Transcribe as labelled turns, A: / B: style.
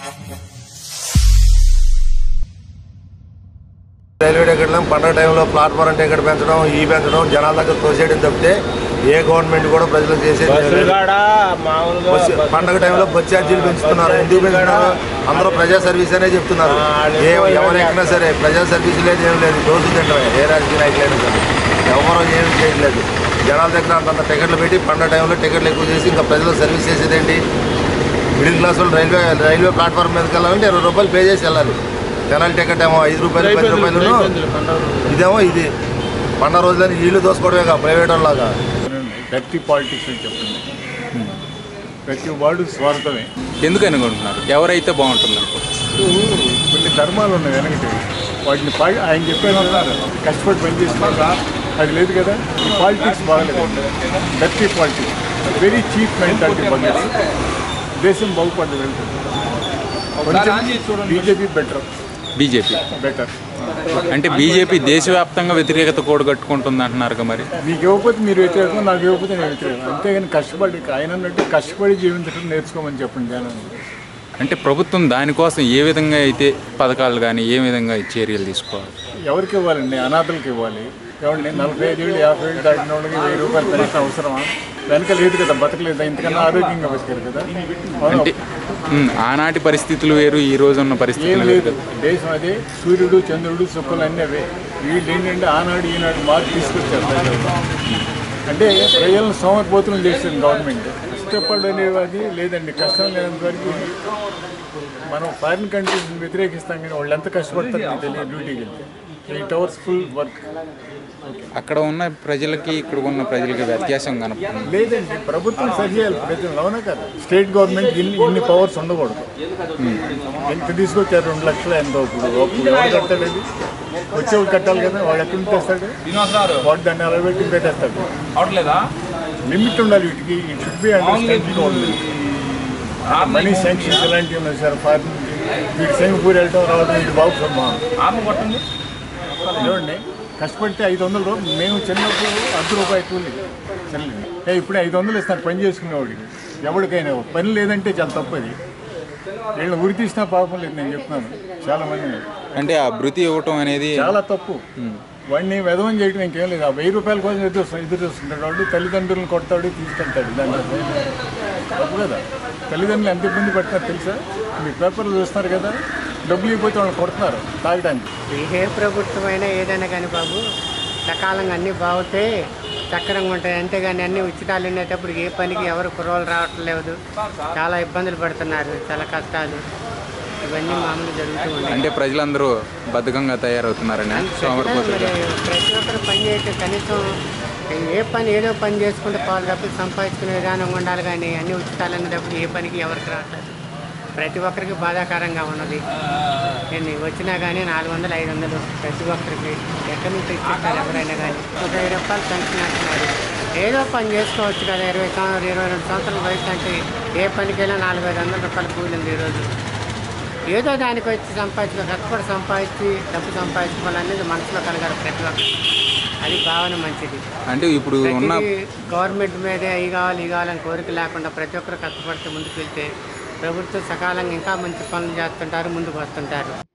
A: Railway టికెట్లు పండగ టైంలో ప్లాట్ఫారం టికెట్ పెంచడం ఈ పెంచడం జనాల దగ్గర తోసేయడం తప్పితే ఏ గవర్నమెంట్ కూడా ప్రజలకు చేసేది
B: బస్సులు
A: లేదు.
B: కాడ మామూలుగా
A: బస్సు- పండగ టైంలో బస్ ఛార్జీలు పెంచుతున్నారు ఎందుకు పెంచుతున్నారు అందరూ ప్రజా సర్వీస్ అనే చెప్తున్నారు ఏ ఎవరు ఎక్కినా సరే ప్రజా సర్వీస్ లేదు ఏం లేదు దోసు తింటమే ఏ రాజకీయ నాయకులైనా సరే ఎవరు ఏం చేయట్లేదు జనాల దగ్గర అంతంత టికెట్లు పెట్టి పండగ టైంలో టికెట్లు ఎక్కువ చేసి ఇంకా ప్రజలకు సర్వీస్ చేసేదేంటి మిడిల్ క్లాస్ వాళ్ళు రైల్వే రైల్వే ప్లాట్ఫామ్ మీదకి వెళ్ళాలంటే ఇరవై రూపాయలు పే చేసి వెళ్ళాలి జనాల టికెట్ ఏమో ఐదు రూపాయలు పది రూపాయలు ఇదేమో ఇది పండగ రోజులని వీళ్ళు దోసుకోవడమే కాదు ప్రైవేట్ వాళ్ళలాగా
C: డర్టీ పాలిటిక్స్ అని చెప్తుంది ప్రతి వాడు స్వార్థమే
D: ఎందుకు అనుకుంటున్నారు ఎవరైతే బాగుంటుంది అనుకుంటున్నారు
C: కొన్ని ధర్మాలు ఉన్నాయి వెనకటి వాటిని పా ఆయన చెప్పేదన్నారు కష్టపడి పని చేసుకుంటా అది లేదు కదా ఈ పాలిటిక్స్ బాగలేదు dirty politics very cheap mentality బంగారు దేశం బాగుపడదు వెళ్తుంది కొంచెం బీజేపీ బెటర్
D: బీజేపీ
C: బెటర్
D: అంటే బీజేపీ దేశవ్యాప్తంగా వ్యతిరేకత కూడగట్టుకుంటుంది అంటున్నారు మరి
C: మీకు ఇవ్వకపోతే మీరు వ్యతిరేకం నాకు ఇవ్వకపోతే నేను వ్యతిరేకం అంతేగాని కష్టపడి ఆయన అన్నట్టు కష్టపడి జీవించడం నేర్చుకోమని చెప్పండి జనాన్ని
D: అంటే ప్రభుత్వం దానికోసం ఏ విధంగా అయితే పథకాలు కానీ ఏ విధంగా చర్యలు తీసుకోవాలి
C: ఎవరికి ఇవ్వాలండి అనాథలకు ఇవ్వాలి ఎవరిని నలభై ఐదు ఏళ్ళు యాభై ఏళ్ళు దాటిన వాళ్ళకి వెయ్యి రూపాయలు పెన్షన్ అవసరమా వెనక లేదు కదా బతకలేదు ఇంతకన్నా ఆరోగ్యంగా బతికారు కదా అవును.
D: అంటే ఉమ్, ఆనాటి పరిస్థితులు వేరు ఈ రోజు ఉన్న
C: ఏం
D: పరిస్థితులు
C: లేదు
D: వేరు
C: దేశం అదే సూర్యుడు చంద్రుడు సుక్కలు అన్నీ అవే వీళ్ళు ఏంటంటే ఆనాడు ఈనాడు మార్పు తీసుకొచ్చారు ప్రజలు. అంటే ప్రజలను సోమరిపోతులు చేస్తుంది గవర్నమెంట్ కష్టపడనేది లేదండి కష్టం లేనంత వరకు మనం ఫారిన్ కంట్రీస్ వ్యతిరేకిస్తాం కానీ వాళ్ళు ఎంత కష్టపడతారు మీకు తెలియదు డ్యూటీకి వెళ్తే ఎయిట్ అవర్స్ ఫుల్ వర్క్
D: అక్కడ ఉన్న ప్రజలకి ఇక్కడ ఉన్న ప్రజలకి వ్యత్యాసం కనపడుతుంది
C: లేదండి ప్రభుత్వం సరి చేయాలి ప్రజలు అవునా కదా స్టేట్ గవర్నమెంట్ ఇన్ని ఇన్ని పవర్స్ ఉండకూడదు ఎంత తీసుకొచ్చారు రెండు లక్షలు ఎంత ఇప్పుడు అప్పుడు ఎవరు కట్టాలి అది? వచ్చేవాడు కట్టాలి కదా వాడు ఎక్కడి నుంచి తెస్తాడు వాడు దాన్ని అరవై పెట్టి పెట్టేస్తాడు లిమిట్ ఉండాలి వీటికి ఇట్ షుడ్ బి అండర్స్టాండింగ్ ఉండాలి మనీ శాంక్షన్స్ ఇలాంటివి ఉన్నాయి సార్ ఫారిన్ వీటి సింగపూర్ వెళ్ళటం రావడం ఇది బాగుందమ్మా చూడండి కష్టపడితే ఐదు వందలు రూ- మేము చిన్నప్పుడు అర్ధ రూపాయి కూలి చెల్లింది ఏ ఇప్పుడు ఐదు వందలు ఇస్తారు పని చేసుకునేవాడికి ఎవరికైనా పని లేదంటే చాలా తప్పది వీళ్ళని ఉరి తీసినా పాపం లేదు నేను చెప్తున్నాను చాలా మంది
D: అంటే ఆ భృతి ఇవ్వటం అనేది
C: చాలా తప్పు వాడిని వెధవం చేయడం ఇంకేం లేదు ఆ వెయ్యి రూపాయల కోసం ఎదురు చూస్తాడు ఎదురు చూస్తుంటాడు వాడు తల్లిదండ్రులను కొడతాడు తీసుకెళ్తాడు దాని తప్పు కదా తల్లిదండ్రులు ఎంత ఇబ్బంది పడుతున్నారు తెలుసా మీ పేపర్లు చూస్తున్నారు కదా డబ్బులు ఇవ్వకపోతే వాళ్ళు కొడుతున్నారు తాగడానికి
E: ఏ ప్రభుత్వం అయినా ఏదైనా కానీ బాబు సకాలంగా అన్నీ బాగుంటే సక్రంగా ఉంటాయి అంతేగాని అన్ని ఉచితాలు ఉండేటప్పుడు ఏ పనికి ఎవరు కుర్రోలు రావటం లేదు చాలా ఇబ్బందులు పడుతున్నారు చాలా కష్టాలు ఇవన్నీ మామూలు జరుగుతూ ఉన్నాయి
D: అంటే ప్రజలందరూ బద్ధకంగా తయారవుతున్నారని సోమరిపోతులు
E: మరి ప్రతి ఒక్కరు పని చేయటం కనీసం ఏ పని ఏదో పని చేసుకుంటే పాలు డబ్బులు సంపాదించుకునే విధానం ఉండాలి కానీ అన్ని ఉచితాలు అనేటప్పుడు ఏ పనికి ఎవరికి రావట్లేదు ప్రతి ఒక్కరికి బాధాకరంగా ఉన్నది ఎన్ని వచ్చినా కానీ నాలుగు వందలు ఐదు వందలు ప్రతి ఒక్కరికి ఎక్కడి నుంచి ఇచ్చిస్తారు ఎవరైనా కానీ ఒక వెయ్యి రూపాయలు పెన్షన్ అంటున్నారు ఏదో పని చేసుకోవచ్చు కదా ఇరవై సంవత్సరాలు ఇరవై రెండు సంవత్సరాల వయసు అంటే ఏ పనికైనా నాలుగు ఐదు వందల రూపాయలు కూలింది ఈరోజు ఏదో దానికి వచ్చి సంపాదించుకో కష్టపడి సంపాదించి డబ్బు సంపాదించుకోవాలనేది మనసులో కలగాలి ప్రతి ఒక్కరు అది భావన మంచిది
D: అంటే ఇప్పుడు ఉన్న
E: ప్రతిదీ గవర్నమెంట్ మీదే అవి కావాలి ఇవి కావాలని కోరిక లేకుండా ప్రతి ఒక్కరు కష్టపడితే ముందుకు వెళ్తే ప్రభుత్వం సకాలంగా ఇంకా మంచి పనులు చేస్తుంటారు ముందుకు వస్తుంటారు